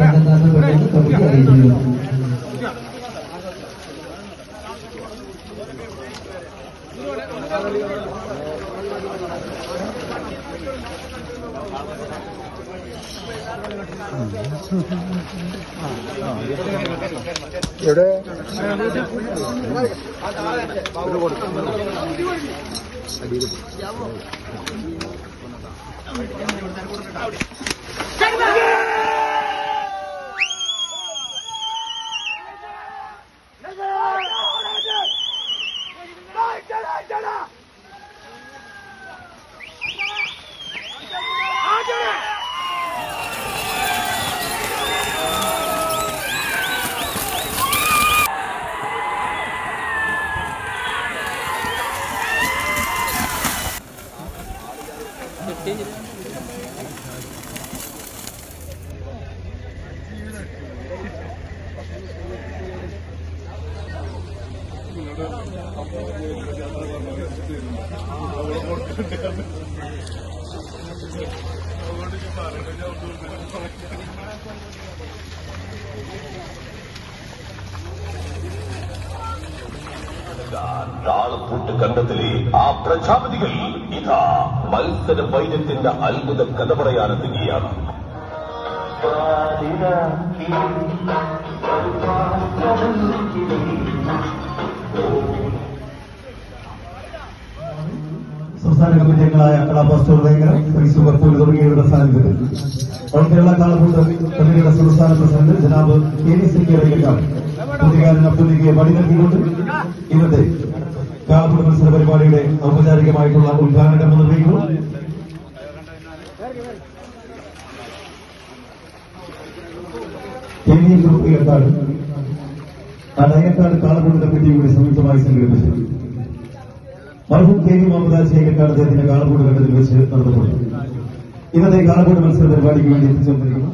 കണക്കാക്കപ്പെട്ടെന്ന് committee അറിയിക്കുന്നു താളപ്പൂട്ട് കണ്ടത്തിലെ ആ പ്രജാപതികൾ ഇതാ മത്സര വൈദ്യത്തിന്റെ അത്ഭുത കഥ പറയാനെത്തുകയാണ് സംസ്ഥാന കമ്മിറ്റി അംഗങ്ങളായ കലാഭാസ്റ്റർ ഉദയങ്കര ശ്രീ സുബർപ്പൂർ തുടങ്ങിയവരുടെ സാന്നിധ്യത്തിൽ ഓൾ കേരള കാളക്കൂട്ട് കമ്മിറ്റിയുടെ സംസ്ഥാന പ്രസിഡന്റ് ജനാബ് കെ വി സി കെ വൈകക്കാർ പുതികാരൻ അബ്ദുലിക്ക് വഴി നൽകിക്കൊണ്ട് ഇന്നത്തെ കാളക്കൂട്ട് മത്സര പരിപാടിയുടെ ഔപചാരികമായിട്ടുള്ള ഉദ്ഘാടനം നിർവഹിക്കുന്നു കെ വി ഗ്രൂപ്പ് ഏർക്കാട് ആ ഡയക്കാട് കാളക്കൂട്ട് കമ്മിറ്റി കൂടി സംയുക്തമായി സംഘടിപ്പിച്ചു മർഹൂം കെ വി മുഹമ്മദ് ശേഖർക്കാട് അദ്ദേഹത്തിന്റെ കാളക്കൂട് ഘട്ടത്തിൽ വെച്ച് നടത്തപ്പെടുന്നു ഇന്നത്തെ കാളക്കൂട് മത്സര പരിപാടിക്ക് വേണ്ടി എത്തിച്ചുകൊണ്ടിരിക്കുന്നു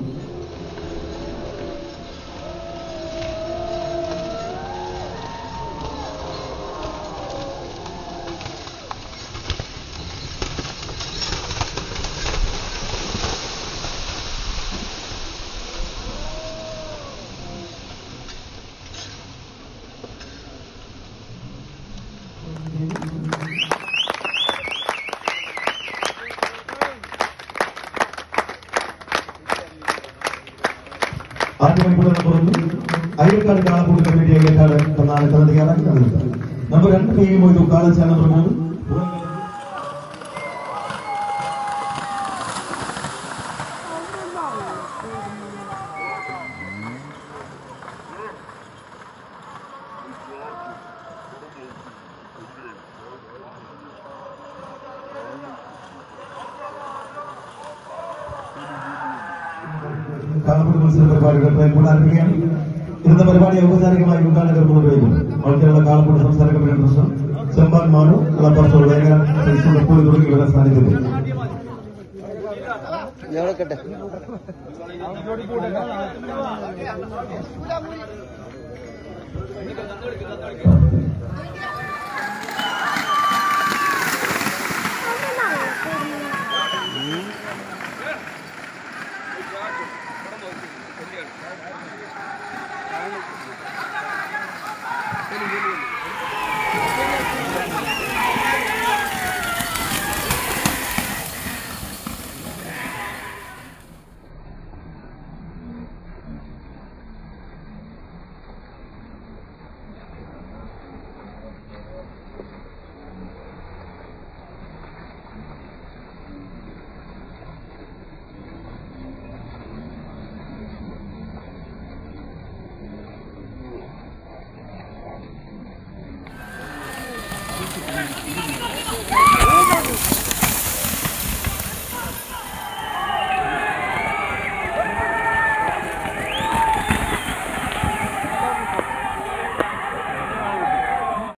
ആദ്യമായി തുറന്നു അയ്യക്കാട് കാളക്കൂട് കമ്മിറ്റി അയ്യക്കാട് തന്നാണ് കഥ തയ്യാറാക്കി നടന്നത് നമ്പർ രണ്ട് പി മൊയ്തു കാലച്ച നമ്പർ മൂന്ന് കാളക്കൂട് മത്സര പരിപാടികൾ ഇപ്പോൾ ആരംഭിക്കുകയാണ് ഇന്നത്തെ പരിപാടി ഔപചാരികമായി ഉദ്ഘാടനം നിർവഹിക്കുന്നു കേരള കാളക്കൂട് സംസ്ഥാന കമ്മിറ്റി പ്രസിഡന്റ് ചെമ്പാൻ മാനു കളപ്പറത്തോട് വേഗന ശ്രീ തുടങ്ങിയവരുടെ സാന്നിധ്യത്തിൽ Thank you.